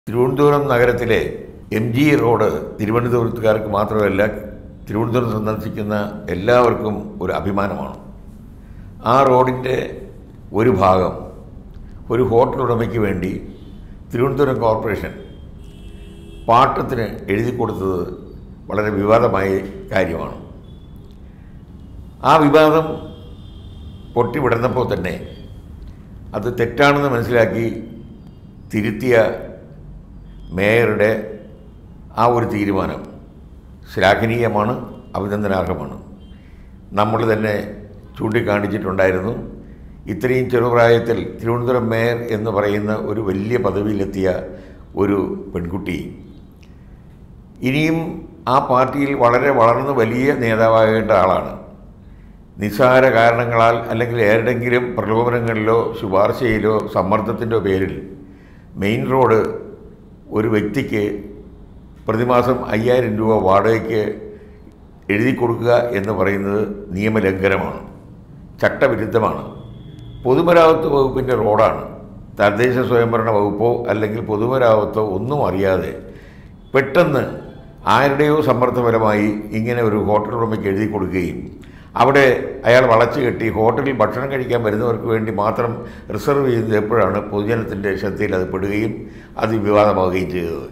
തിരുവനന്തപുരം നഗരത്തിലെ M G road തിരുവനന്തപുരത്തുകാർക്ക് മാത്രമല്ല തിരുവനന്തപുരം സന്ദർശിക്കുന്ന എല്ലാവർക്കും ഒരു അഭിമാനമാണ് ആ റോഡിൻ്റെ ഒരു ഭാഗം ഒരു ഹോട്ടൽ ഉടമയ്ക്ക് വേണ്ടി തിരുവനന്തപുരം കോർപ്പറേഷൻ പാട്ടത്തിന് എഴുതി കൊടുത്തത് വളരെ വിവാദമായ കാര്യമാണ് ആ വിവാദം പൊട്ടിവിടന്നപ്പോൾ തന്നെ അത് തെറ്റാണെന്ന് മനസ്സിലാക്കി തിരുത്തിയ മേയറുടെ ആ ഒരു തീരുമാനം ശ്ലാഘനീയമാണ് അഭിനന്ദനാർഹമാണ് നമ്മൾ തന്നെ ചൂണ്ടിക്കാണിച്ചിട്ടുണ്ടായിരുന്നു ഇത്രയും ചെറുപ്രായത്തിൽ തിരുവനന്തപുരം മേയർ എന്ന് പറയുന്ന ഒരു വലിയ പദവിയിലെത്തിയ ഒരു പെൺകുട്ടി ഇനിയും ആ പാർട്ടിയിൽ വളരെ വളർന്ന് വലിയ നേതാവാകേണ്ട ആളാണ് നിസ്സാര കാരണങ്ങളാൽ അല്ലെങ്കിൽ ഏതെങ്കിലും പ്രലോഭനങ്ങളിലോ ശുപാർശയിലോ സമ്മർദ്ദത്തിൻ്റെ പേരിൽ മെയിൻ റോഡ് ഒരു വ്യക്തിക്ക് പ്രതിമാസം അയ്യായിരം രൂപ വാടകയ്ക്ക് എഴുതി കൊടുക്കുക എന്ന് പറയുന്നത് നിയമലംഘനമാണ് ചട്ടവിരുദ്ധമാണ് പൊതുമരാമത്ത് വകുപ്പിൻ്റെ റോഡാണ് തദ്ദേശ സ്വയംഭരണ വകുപ്പോ അല്ലെങ്കിൽ പൊതുമരാമത്തോ ഒന്നും അറിയാതെ പെട്ടെന്ന് ആരുടെയോ സമ്മർദ്ദപരമായി ഇങ്ങനെ ഒരു ഹോട്ടൽ ഉടമയ്ക്ക് എഴുതി കൊടുക്കുകയും അവിടെ അയാൾ വളച്ചു കെട്ടി ഹോട്ടലിൽ ഭക്ഷണം കഴിക്കാൻ വരുന്നവർക്ക് വേണ്ടി മാത്രം റിസർവ് ചെയ്യുന്നത് എപ്പോഴാണ് പൊതുജനത്തിൻ്റെ ശ്രദ്ധയിൽ അത് പെടുകയും അത് വിവാദമാവുകയും ചെയ്തത്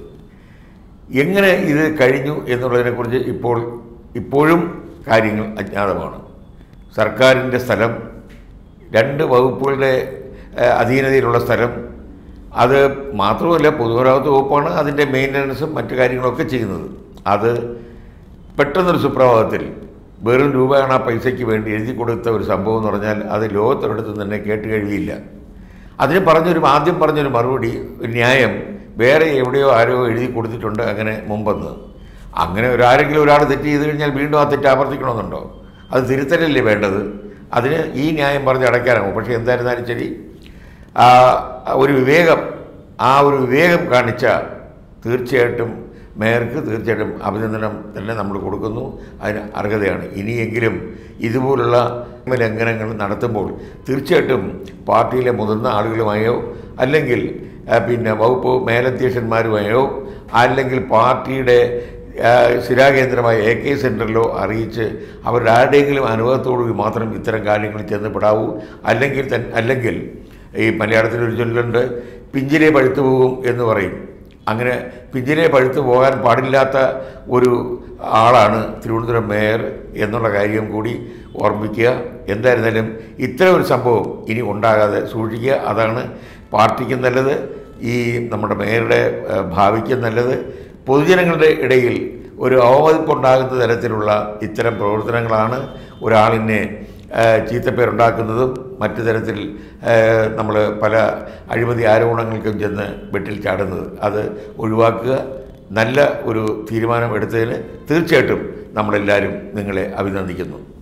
എങ്ങനെ ഇത് കഴിഞ്ഞു എന്നുള്ളതിനെക്കുറിച്ച് ഇപ്പോൾ ഇപ്പോഴും കാര്യങ്ങൾ അജ്ഞാതമാണ് സർക്കാരിൻ്റെ സ്ഥലം രണ്ട് വകുപ്പുകളുടെ ഏഹ്, അധീനതയിലുള്ള സ്ഥലം അത് മാത്രമല്ല പൊതുമരാമത്ത് വകുപ്പാണ് അതിൻ്റെ മെയിൻ്റനൻസും മറ്റു കാര്യങ്ങളൊക്കെ ചെയ്യുന്നത് അത് പെട്ടെന്നൊരു സുപ്രഭാതത്തിൽ വെറും രൂപയാണ് ആ പൈസയ്ക്ക് വേണ്ടി എഴുതി കൊടുത്ത ഒരു സംഭവം എന്ന് പറഞ്ഞാൽ അത് ലോകത്തൊരിടത്തും തന്നെ കേട്ട് കഴിയില്ല അതിന് പറഞ്ഞൊരു ആദ്യം പറഞ്ഞൊരു മറുപടി ഒരു ന്യായം വേറെ എവിടെയോ ആരോ എഴുതി കൊടുത്തിട്ടുണ്ട് അങ്ങനെ മുമ്പെന്ന് അങ്ങനെ ഒരു ആരെങ്കിലും ഒരാൾ തെറ്റ് ചെയ്ത് കഴിഞ്ഞാൽ വീണ്ടും ആ തെറ്റ് ആവർത്തിക്കണമെന്നുണ്ടോ അത് തിരുത്തലല്ലേ വേണ്ടത് അതിന് ഈ ന്യായം പറഞ്ഞ് അടയ്ക്കാനാകും പക്ഷേ എന്തായിരുന്നാലും ശരി ആ ഒരു വിവേകം ആ ഒരു വിവേകം കാണിച്ച തീർച്ചയായിട്ടും മേയർക്ക് തീർച്ചയായിട്ടും അഭിനന്ദനം തന്നെ നമ്മൾ കൊടുക്കുന്നു അതിന് അർഹതയാണ് ഇനിയെങ്കിലും ഇതുപോലുള്ള ലംഘനങ്ങൾ നടത്തുമ്പോൾ തീർച്ചയായിട്ടും പാർട്ടിയിലെ മുതിർന്ന ആളുകളുമായോ അല്ലെങ്കിൽ ആ, പിന്നെ വകുപ്പ് മേലധ്യക്ഷന്മാരുമായോ അല്ലെങ്കിൽ പാർട്ടിയുടെ ആ, സ്ഥിരാകേന്ദ്രമായ എ കെ സെൻറ്ററിലോ അറിയിച്ച് അവരുടെ ആരുടെയെങ്കിലും അനുഭവത്തോടുകൂടി മാത്രം ഇത്തരം കാര്യങ്ങൾ ചെന്നപ്പെടാവൂ അല്ലെങ്കിൽ തൻ അല്ലെങ്കിൽ ഈ മലയാളത്തിലൊരു ചൊല്ലുണ്ട് പിഞ്ചിലെ പഴുത്തു പോകും എന്ന് പറയും അങ്ങനെ പിഞ്ചിലെ പഴുത്തു പോകാൻ പാടില്ലാത്ത ഒരു ആളാണ് തിരുവനന്തപുരം മേയർ എന്നുള്ള കാര്യം കൂടി ഓർമ്മിക്കുക എന്തായിരുന്നാലും ഇത്തരം ഒരു സംഭവം ഇനി ഉണ്ടാകാതെ സൂക്ഷിക്കുക അതാണ് പാർട്ടിക്കും നല്ലത് ഈ നമ്മുടെ മേയറുടെ ഏഹ്, ഭാവിക്കും നല്ലത് പൊതുജനങ്ങളുടെ ഇടയിൽ ഒരു അവമതിപ്പുണ്ടാകുന്ന തരത്തിലുള്ള ഇത്തരം പ്രവർത്തനങ്ങളാണ് ഒരാളിനെ ഏഹ്, ചീത്തപ്പേരുണ്ടാക്കുന്നതും മറ്റു തരത്തിൽ നമ്മൾ പല അഴിമതി ആരോപണങ്ങൾക്കും ചെന്ന് വെട്ടിൽ ചാടുന്നത് അത് ഒഴിവാക്കുക നല്ല ഒരു തീരുമാനം എടുത്തതിന് തീർച്ചയായിട്ടും നമ്മളെല്ലാവരും നിങ്ങളെ അഭിനന്ദിക്കുന്നു